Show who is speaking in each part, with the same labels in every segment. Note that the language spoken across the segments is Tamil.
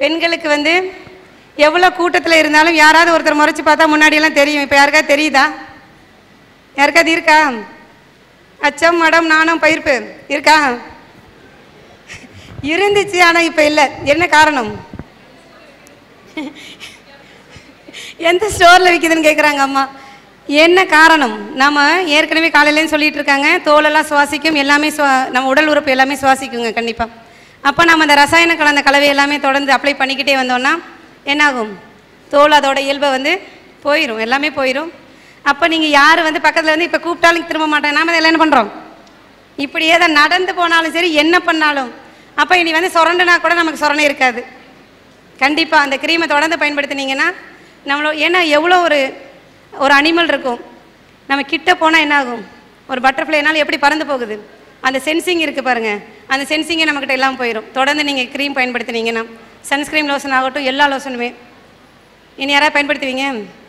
Speaker 1: பெண்களுக்கு வந்து எவ்வளோ கூட்டத்தில் இருந்தாலும் யாராவது ஒருத்தர் முறைச்சி பார்த்தா முன்னாடியெல்லாம் தெரியும் இப்போ யாருக்காவது தெரியுதா யாருக்காவது இருக்கா அச்சம் மடம் நாணம் பயிர்ப்பு இருக்கா இருந்துச்சு ஆனால் இப்போ இல்லை என்ன காரணம் எந்த ஸ்டோரில் விற்கிதுன்னு கேட்குறாங்க அம்மா என்ன காரணம் நம்ம ஏற்கனவே காலையிலேருந்து சொல்லிட்டு இருக்காங்க தோலெல்லாம் சுவாசிக்கும் எல்லாமே சுவா நம்ம உடல் உறுப்பு எல்லாமே சுவாசிக்குங்க கண்டிப்பாக அப்போ நம்ம அந்த ரசாயன கலந்த கலவை எல்லாமே தொடர்ந்து அப்ளை பண்ணிக்கிட்டே வந்தோம்னா என்னாகும் தோல் அதோட இயல்பை வந்து போயிடும் எல்லாமே போயிடும் அப்போ நீங்கள் யார் வந்து பக்கத்தில் வந்து இப்போ கூப்பிட்டாலும் திரும்ப மாட்டேன் நாம இதெல்லாம் என்ன பண்ணுறோம் இப்படியே தான் நடந்து போனாலும் சரி என்ன பண்ணாலும் அப்போ இனி வந்து சுரண்டுனா கூட நமக்கு சுரணை இருக்காது கண்டிப்பாக அந்த க்ரீமை தொடர்ந்து பயன்படுத்தினீங்கன்னா நம்மளோ ஏன்னா எவ்வளோ ஒரு ஒரு அனிமல் இருக்கும் நம்ம கிட்ட போனால் என்ன ஆகும் ஒரு பட்டர்ஃப்ளைனால எப்படி பறந்து போகுது அந்த சென்சிங் இருக்குது பாருங்கள் அந்த சென்சிங்கே நம்மக்கிட்ட எல்லாம் போயிடும் தொடர்ந்து நீங்கள் க்ரீம் பயன்படுத்தினீங்கன்னா சன்ஸ்க்ரீம் லோஷன் ஆகட்டும் எல்லா லோஷனுமே இனி யாராவது பயன்படுத்துவீங்க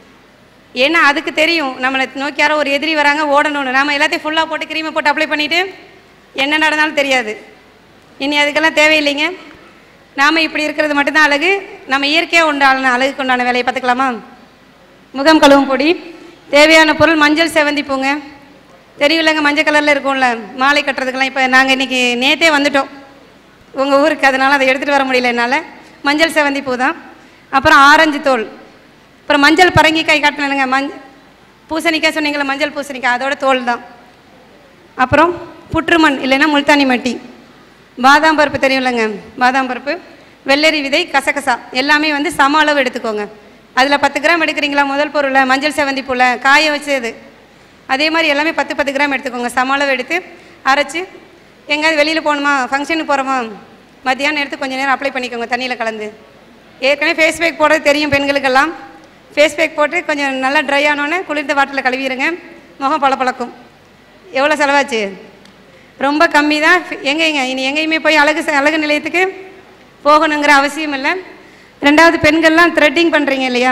Speaker 1: ஏன்னா அதுக்கு தெரியும் நம்மளை நோக்கி யாரோ ஒரு எதிரி வராங்க ஓடணும்னு நாம எல்லாத்தையும் ஃபுல்லாக போட்டு க்ரீமை போட்டு அப்ளை பண்ணிவிட்டு என்ன நடந்தாலும் தெரியாது இனி அதுக்கெல்லாம் தேவையில்லைங்க நாம் இப்படி இருக்கிறது மட்டும்தான் அழகு நம்ம இயற்கையாக உண்டான அழகுக்கு உண்டான வேலையை பார்த்துக்கலாமா முகம் கழுவும் பொடி தேவையான பொருள் மஞ்சள் செவந்தி பூங்க தெரியலங்க மஞ்சள் கலரில் இருக்கும்ல மாலை கட்டுறதுக்கெல்லாம் இப்போ நாங்கள் இன்றைக்கி நேத்தே வந்துட்டோம் உங்கள் ஊருக்கு அதனால் அதை எடுத்துகிட்டு வர முடியல என்னால் மஞ்சள் செவந்தி பூ தான் அப்புறம் ஆரஞ்சு தோல் அப்புறம் மஞ்சள் பரங்கிக்காய் காட்டினேங்க மஞ் பூசணிக்காய் சொன்னீங்களா மஞ்சள் பூசணிக்காய் அதோட தோல் தான் அப்புறம் புற்றுமண் இல்லைன்னா முல்தானி மட்டி பாதாம் பருப்பு தெரியும்லங்க பாதாம் பருப்பு வெள்ளரி விதை கசகசா எல்லாமே வந்து சம அளவு எடுத்துக்கோங்க அதில் பத்து கிராம் எடுக்கிறீங்களா முதல் பொருளை மஞ்சள் செவந்தி பூல காய வச்சது அதே மாதிரி எல்லாமே பத்து பத்து கிராம் எடுத்துக்கோங்க சம அளவு எடுத்து அரைச்சி எங்கேயாவது வெளியில் போகணுமா ஃபங்க்ஷனுக்கு போகிறோமா மத்தியானம் எடுத்து கொஞ்சம் நேரம் அப்ளை பண்ணிக்கோங்க தண்ணியில் கலந்து ஏற்கனவே ஃபேஸ் பேக் போடுறது தெரியும் பெண்களுக்கெல்லாம் ஃபேஸ் பேக் போட்டு கொஞ்சம் நல்லா ட்ரை ஆனோன்னே குளிர்ந்த வாட்டரில் கழுவிடுங்க முகம் பளபளக்கும் எவ்வளோ செலவாச்சு ரொம்ப கம்மி தான் எங்கேங்க இனி எங்கேயுமே போய் அழகு ச- அழகு நிலையத்துக்கு போகணுங்கிற அவசியம் இல்லை ரெண்டாவது பெண்கள்லாம் த்ரெட்டிங் பண்ணுறீங்க இல்லையா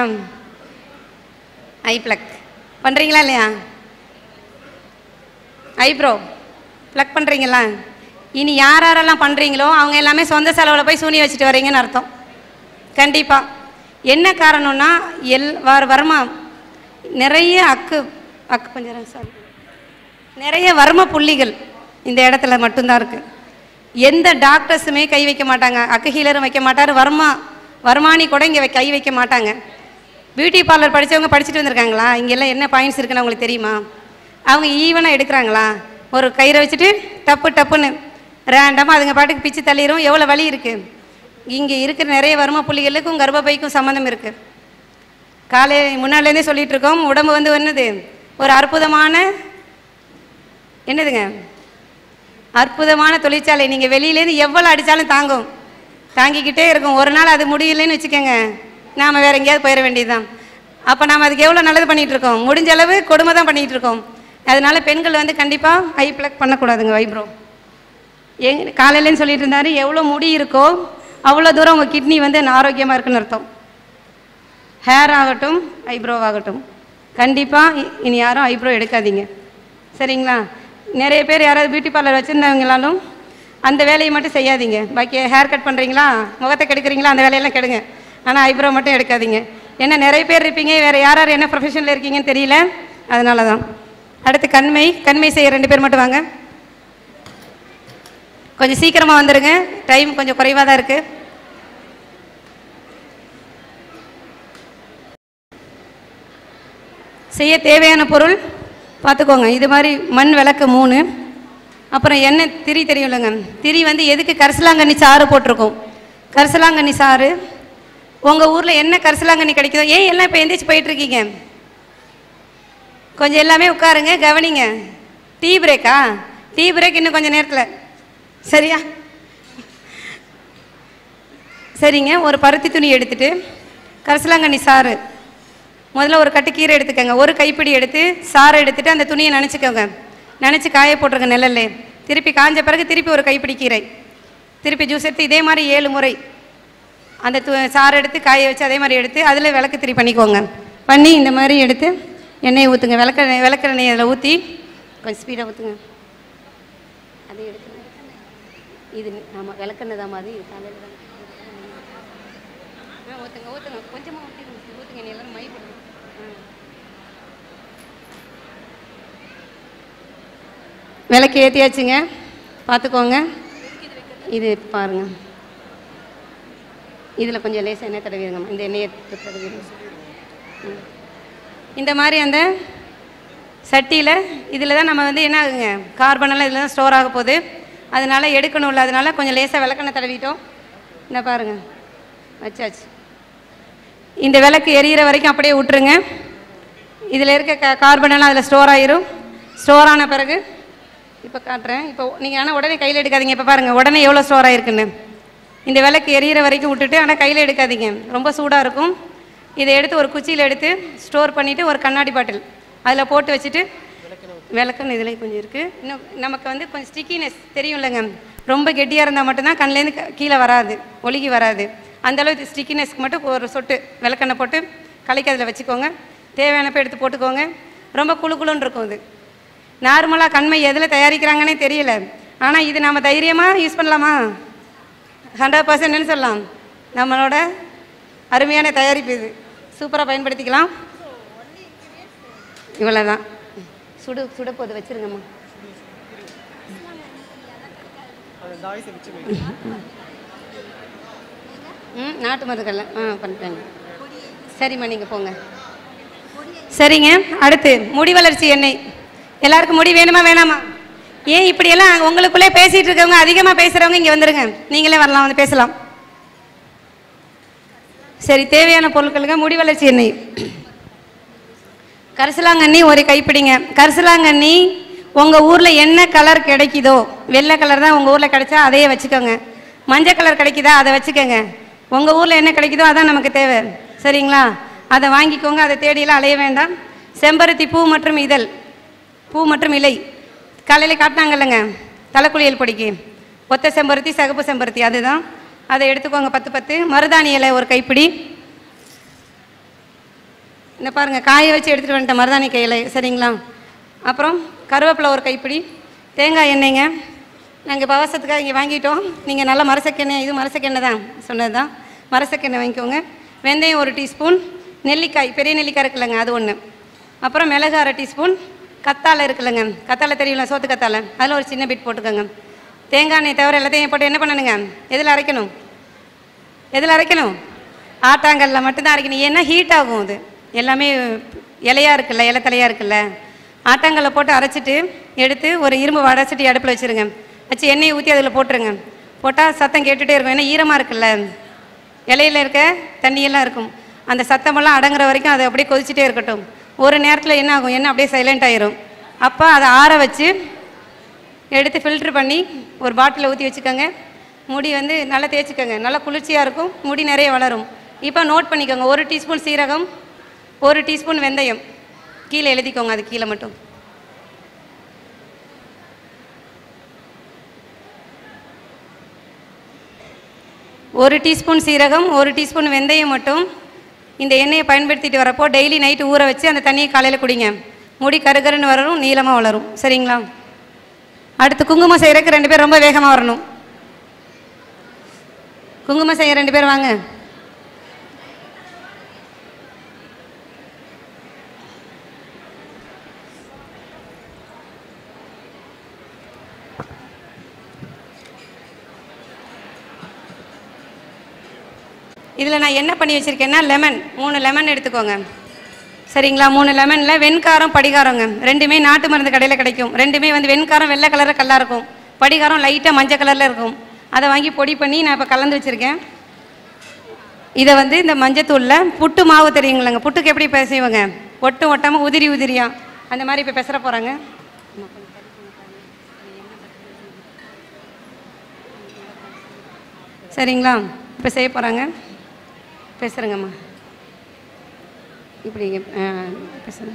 Speaker 1: ஐ ப்ளக் பண்ணுறீங்களா இல்லையா ஐப்ரோ ப்ளக் பண்ணுறீங்களா இனி யார் யாரெல்லாம் பண்ணுறீங்களோ அவங்க எல்லாமே சொந்த செலவில் போய் சூனி வச்சுட்டு வரீங்கன்னு அர்த்தம் கண்டிப்பாக என்ன காரணம்னா எல் வர வருமா நிறைய அக்கு அக்கு பஞ்சரம் சாரி நிறைய வர்ம புள்ளிகள் இந்த இடத்துல மட்டும்தான் இருக்குது எந்த டாக்டர்ஸுமே கை வைக்க மாட்டாங்க அக்கு ஹீலரும் வைக்க மாட்டார் வர்மா வர்மானி கூட இங்கே கை வைக்க மாட்டாங்க பியூட்டி பார்லர் படித்தவங்க படிச்சுட்டு வந்திருக்காங்களா இங்கெல்லாம் என்ன பாயிண்ட்ஸ் இருக்குன்னு அவங்களுக்கு தெரியுமா அவங்க ஈவனாக எடுக்கிறாங்களா ஒரு கயிறை வச்சுட்டு டப்பு டப்புன்னு ரேண்டமாக அதுங்க பாட்டுக்கு பிச்சு தள்ளிரும் எவ்வளோ வலி இருக்குது இங்கே இருக்கிற நிறைய வர்ம புள்ளிகளுக்கும் கர்ப்பப்பைக்கும் சம்மந்தம் இருக்குது காலை முன்னாலேருந்தே சொல்லிட்டு இருக்கோம் உடம்பு வந்து என்னது ஒரு அற்புதமான என்னதுங்க அற்புதமான தொழிற்சாலை நீங்கள் வெளியிலேருந்து எவ்வளோ அடித்தாலும் தாங்கும் தாங்கிக்கிட்டே இருக்கும் ஒரு நாள் அது முடியலைன்னு வச்சுக்கோங்க நாம் வேற எங்கேயாவது போயிட வேண்டியதுதான் அப்போ நாம் அதுக்கு எவ்வளோ நல்லது பண்ணிகிட்டு இருக்கோம் முடிஞ்ச அளவு கொடுமை தான் பண்ணிகிட்டு இருக்கோம் அதனால பெண்கள் வந்து கண்டிப்பாக ஐ ப்ளக் பண்ணக்கூடாதுங்க வைப்ரோ எங் காலையிலேன்னு சொல்லிட்டு இருந்தாரு எவ்வளோ முடி இருக்கோ அவ்வளோ தூரம் உங்கள் கிட்னி வந்து ஆரோக்கியமாக இருக்குன்னு அர்த்தம் ஹேர் ஆகட்டும் ஐப்ரோ ஆகட்டும் கண்டிப்பாக இனி யாரும் ஐப்ரோ எடுக்காதீங்க சரிங்களா நிறைய பேர் யாராவது பியூட்டி பார்லர் வச்சுருந்தவங்களாலும் அந்த வேலையை மட்டும் செய்யாதீங்க பாக்கி ஹேர் கட் பண்ணுறீங்களா முகத்தை கெடுக்குறீங்களா அந்த வேலையெல்லாம் கெடுங்க ஆனால் ஐப்ரோ மட்டும் எடுக்காதீங்க ஏன்னா நிறைய பேர் இருப்பீங்க வேறு யார் யார் என்ன ப்ரொஃபஷனில் இருக்கீங்கன்னு தெரியல அதனால தான் அடுத்து கண்மை கண்மை செய்ய ரெண்டு பேர் மட்டும் வாங்க கொஞ்சம் சீக்கிரமாக வந்துடுங்க டைம் கொஞ்சம் குறைவாக தான் இருக்குது செய்ய தேவையான பொருள் பார்த்துக்கோங்க இது மாதிரி மண் விளக்கு மூணு அப்புறம் எண்ணெய் திரி தெரியும்லங்க திரி வந்து எதுக்கு கரிசலாங்கண்ணி சாறு போட்டிருக்கோம் கரிசலாங்கண்ணி சாறு உங்கள் ஊரில் என்ன கரிசலாங்கண்ணி கிடைக்குதோ ஏன் எல்லாம் இப்போ எந்திரிச்சு போயிட்டுருக்கீங்க கொஞ்சம் எல்லாமே உட்காருங்க கவனிங்க டீ பிரேக்கா டீ பிரேக் இன்னும் கொஞ்சம் நேரத்தில் சரியா சரிங்க ஒரு பருத்தி துணி எடுத்துட்டு கரிசலாங்கண்ணி சாறு முதல்ல ஒரு கட்டு கீரை எடுத்துக்கோங்க ஒரு கைப்பிடி எடுத்து சாறை எடுத்துட்டு அந்த துணியை நினச்சிக்கோங்க நினச்சி காய போட்டுருங்க நிழல்ல திருப்பி காஞ்ச பிறகு திருப்பி ஒரு கைப்பிடி கீரை திருப்பி ஜூஸ் எடுத்து இதே மாதிரி ஏழு முறை அந்த து சாறு எடுத்து காய வச்சு அதே மாதிரி எடுத்து அதில் விளக்கு திரி பண்ணிக்கோங்க பண்ணி இந்த மாதிரி எடுத்து எண்ணெயை ஊற்றுங்க விளக்க விளக்கெண்ணெய் அதில் ஊற்றி கொஞ்சம் ஸ்பீடாக ஊற்றுங்க அதை எடுத்து இது ஆமாம் விளக்கெண்ணெய் தான் மாதிரி காலையில் தான் ஊற்றுங்க ஊற்றுங்க கொஞ்சமாக ஊற்றிடுங்க ஊற்றுங்க நீ எல்லாரும் மை போடுங்க ஆ. விளக்கு ஏற்றியாச்சுங்க பார்த்துக்கோங்க இது பாருங்க இதில் கொஞ்சம் லேசாக எண்ணெய் தடவிடுங்கம்மா இந்த எண்ணெயை தடவிடுங்க ம். இந்த மாதிரி அந்த சட்டியில் இதில் தான் நம்ம வந்து என்ன ஆகுங்க கார்பனெல்லாம் இதில் தான் ஸ்டோர் ஆக போகுது அதனால எடுக்கணும்ல அதனால கொஞ்சம் லேசாக விளக்கெண்ணெய் தடவிட்டோம் இந்த பாருங்க வச்சாச்சு இந்த விளக்கு எரியிற வரைக்கும் அப்படியே விட்டுருங்க இதில் இருக்க க கார்பனெல்லாம் அதில் ஸ்டோர் ஆயிரும் ஸ்டோர் ஆன பிறகு இப்போ காட்டுறேன் இப்போ நீங்கள் ஆனால் உடனே கையில் எடுக்காதீங்க இப்போ பாருங்கள் உடனே எவ்வளோ ஸ்டோர் ஆயிருக்குன்னு இந்த விளக்கு எரியிற வரைக்கும் விட்டுட்டு ஆனால் கையில் எடுக்காதீங்க ரொம்ப சூடாக இருக்கும் இதை எடுத்து ஒரு குச்சியில் எடுத்து ஸ்டோர் பண்ணிவிட்டு ஒரு கண்ணாடி பாட்டில் அதில் போட்டு வச்சுட்டு விளக்குன்னு இதில் கொஞ்சம் இருக்குது இன்னும் நமக்கு வந்து கொஞ்சம் ஸ்டிக்கினஸ் தெரியும்லங்க ரொம்ப கெட்டியாக இருந்தால் மட்டும்தான் கண்ணிலேருந்து க- கீழே வராது ஒழுகி வராது அந்த அளவுக்கு ஸ்டிக்கினஸ்க்கு மட்டும் ஒரு சொட்டு விளக்கெண்ணெய் போட்டு கலக்கி அதில் வச்சுக்கோங்க தேவையானப்ப எடுத்து போட்டுக்கோங்க ரொம்ப குளு குளுன்னு இருக்கும் இது நார்மலாக கண்மை எதில் தயாரிக்கிறாங்கன்னே தெரியல ஆனால் இது நம்ம தைரியமாக யூஸ் பண்ணலாமா ஹண்ட்ரட் பர்சன்ட்னு சொல்லலாம் நம்மளோட அருமையான தயாரிப்பு இது சூப்பராக பயன்படுத்திக்கலாம் இவ்வளோ தான் சுடு சுட போது வச்சிருங்கம்மா ம் நாட்டு மருந்துக்கல்ல ஆ பண்ணிட்டாங்க சரிம்மா நீங்கள் போங்க சரிங்க அடுத்து முடி வளர்ச்சி எண்ணெய் எல்லாருக்கும் முடி வேணுமா வேணாமா ஏன் இப்படியெல்லாம் உங்களுக்குள்ளே பேசிகிட்டு இருக்கவங்க அதிகமாக பேசுகிறவங்க இங்கே வந்துருங்க நீங்களே வரலாம் வந்து பேசலாம் சரி தேவையான பொருட்களுக்கு முடி வளர்ச்சி எண்ணெய் கரிசலாங்கண்ணி ஒரு கைப்பிடிங்க கரிசலாங்கண்ணி உங்கள் ஊரில் என்ன கலர் கிடைக்குதோ வெள்ளை கலர் தான் உங்கள் ஊரில் கிடைச்சா அதையே வச்சுக்கோங்க மஞ்சள் கலர் கிடைக்குதா அதை வச்சுக்கோங்க உங்கள் ஊரில் என்ன கிடைக்குதோ அதான் நமக்கு தேவை சரிங்களா அதை வாங்கிக்கோங்க அதை தேடியெல்லாம் அலைய வேண்டாம் செம்பருத்தி பூ மற்றும் இதழ் பூ மற்றும் இலை காலையில் காட்டினாங்கல்லங்க தலைக்குளியல் பொடிக்கு ஒத்த செம்பருத்தி சகப்பு செம்பருத்தி அதுதான் அதை எடுத்துக்கோங்க பத்து பத்து மருதாணி இலை ஒரு கைப்பிடி இந்த பாருங்க காய வச்சு எடுத்துகிட்டு வந்துட்டேன் மருதாணி கையில் சரிங்களா அப்புறம் கருவேப்பிலை ஒரு கைப்பிடி தேங்காய் எண்ணெய்ங்க நாங்கள் இப்போ அவசரத்துக்காக இங்கே வாங்கிட்டோம் நீங்கள் நல்ல மரசக்கெண்ணெய் இது மரசக்கெண்ணெய் தான் சொன்னது தான் மரசக்கெண்ணெய் வாங்கிக்கோங்க வெந்தயம் ஒரு டீஸ்பூன் நெல்லிக்காய் பெரிய நெல்லிக்காய் இருக்குல்லங்க அது ஒன்று அப்புறம் மிளகு அரை டீஸ்பூன் கத்தாழை இருக்குல்லங்க கத்தாழை தெரியும்ல சோத்து கத்தாழை அதில் ஒரு சின்ன பிட் போட்டுக்கோங்க தேங்காய் எண்ணெய் தவிர எல்லாத்தையும் போட்டு என்ன பண்ணணுங்க எதில் அரைக்கணும் எதில் அரைக்கணும் ஆட்டாங்கல்ல மட்டும்தான் அரைக்கணும் ஏன்னா ஹீட் ஆகும் அது எல்லாமே இலையா இருக்குல்ல இலை தலையாக இருக்குல்ல ஆட்டாங்கல்ல போட்டு அரைச்சிட்டு எடுத்து ஒரு இரும்பு வடைச்சிட்டு அடுப்பில் வச்சுருங்க வச்சு எண்ணெயை ஊற்றி அதில் போட்டுருங்க போட்டால் சத்தம் கேட்டுகிட்டே இருக்கும் ஏன்னா ஈரமாக இருக்குல்ல இலையில இருக்க தண்ணியெல்லாம் இருக்கும் அந்த சத்தமெல்லாம் அடங்குற வரைக்கும் அது அப்படியே கொதிச்சுட்டே இருக்கட்டும் ஒரு நேரத்தில் என்ன ஆகும் எண்ணெய் அப்படியே சைலண்ட் ஆயிரும் அப்போ அதை ஆற வச்சு எடுத்து ஃபில்ட்ரு பண்ணி ஒரு பாட்டிலில் ஊற்றி வச்சுக்கோங்க முடி வந்து நல்லா தேய்ச்சிக்கோங்க நல்லா குளிர்ச்சியாக இருக்கும் முடி நிறைய வளரும் இப்போ நோட் பண்ணிக்கோங்க ஒரு டீஸ்பூன் சீரகம் ஒரு டீஸ்பூன் வெந்தயம் கீழே எழுதிக்கோங்க அது கீழே மட்டும் ஒரு டீஸ்பூன் சீரகம் ஒரு டீஸ்பூன் வெந்தயம் மட்டும் இந்த எண்ணெயை பயன்படுத்திட்டு வரப்போ டெய்லி நைட்டு ஊற வச்சு அந்த தண்ணியை காலையில் குடிங்க முடி கருகருன்னு வளரும் நீளமாக வளரும் சரிங்களா அடுத்து குங்குமம் செய்யறதுக்கு ரெண்டு பேர் ரொம்ப வேகமாக வரணும் குங்குமம் செய்ய ரெண்டு பேர் வாங்க இதில் நான் என்ன பண்ணி வச்சுருக்கேன்னா லெமன் மூணு லெமன் எடுத்துக்கோங்க சரிங்களா மூணு லெமனில் வெண்காரம் படிகாரங்க ரெண்டுமே நாட்டு மருந்து கடையில் கிடைக்கும் ரெண்டுமே வந்து வெண்காரம் வெள்ளை கலரில் கல்லாக இருக்கும் படிகாரம் லைட்டாக மஞ்சள் கலரில் இருக்கும் அதை வாங்கி பொடி பண்ணி நான் இப்போ கலந்து வச்சுருக்கேன் இதை வந்து இந்த மஞ்சத்தூளில் புட்டு மாவு தெரியுங்களேங்க புட்டுக்கு எப்படி பேசுவாங்க ஒட்டு ஒட்டாமல் உதிரி உதிரியா அந்த மாதிரி இப்போ பெசற போகிறாங்க சரிங்களா இப்போ செய்ய போகிறாங்க பேசுகிறேங்கம்மா இப்படி ஆ, பேசுங்க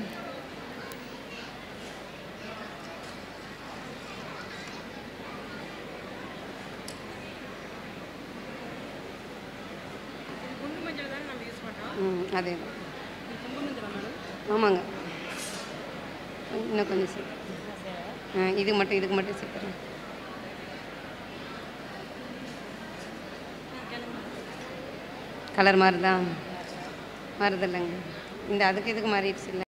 Speaker 1: ம் அதே தான் ஆமாங்க இன்னும் கொஞ்சம் சே ஆ இது மட்டும் இதுக்கு மட்டும் சேர்க்குறேன் கலர் மாதிரி தான் மாறுதில்லைங்க இந்த அதுக்கு இதுக்கு மாறிடுச்சு இல்லை